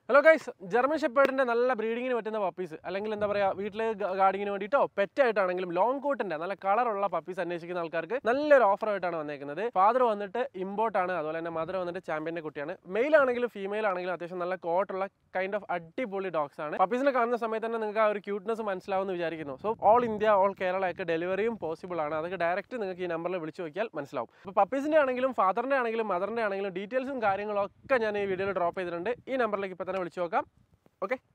hello guys German ഷെപ്പേർഡിന്റെ നല്ല ബ്രീഡിങ്ങിന് പറ്റുന്ന puppies അല്ലെങ്കിൽ എന്താ പറയാ വീട്ടിലെ ഗാർഡിങ്ങിന് വേണ്ടിയിട്ടോ പെറ്റായിട്ടാണെങ്കിലും ലോങ് കോട്ടിന്റെ നല്ല കളറുള്ള പപ്പീസ് അന്വേഷിക്കുന്ന ആൾക്കാർക്ക് നല്ലൊരു ഓഫർ ആയിട്ടാണ് വന്നേക്കുന്നത് ഫാദർ വന്നിട്ട് ഇമ്പോർട്ട് ആണ് അതുപോലെ തന്നെ മദർ വന്നിട്ട് ചാമ്പ്യന്റെ കുട്ടിയാണ് മെയിൽ ആണെങ്കിലും ഫീമെയിൽ ആണെങ്കിലും അത്യാവശ്യം നല്ല കോട്ടുള്ള കൈൻഡ് ഓഫ് അടിപൊളി ഡോഗ്സ് ആണ് പപ്പീസിനെ കാണുന്ന സമയത്ത് തന്നെ നിങ്ങൾക്ക് ആ ഒരു ക്യൂട്ട്നെസ് മനസ്സിലാവുമെന്ന് വിചാരിക്കുന്നു so all India all Kerala ഒക്കെ ഡെലിവറിയും പോസിബിൾ ആണ് അതൊക്കെ ഡയറക്റ്റ് നിങ്ങൾക്ക് ഈ നമ്പറിൽ വിളിച്ചു നോക്കിയാൽ മനസ്സിലാവും അപ്പോൾ പപ്പീസിന്റെ ആണെങ്കിലും ഫാദറിന്റെ ആണെങ്കിലും മദറിന്റെ ആണെങ്കിലും ഡീറ്റെയിൽസും കാര്യങ്ങളും ഒക്കെ ഞാൻ ഈ വീഡിയോയിൽ ഡ്രോപ്പ് ചെയ്തിട്ടുണ്ട് ഈ നമ്പറിലേക്ക് ഇപ്പോൾ തന്നെ വിളിച്ചു നോക്കാം ഓക്കെ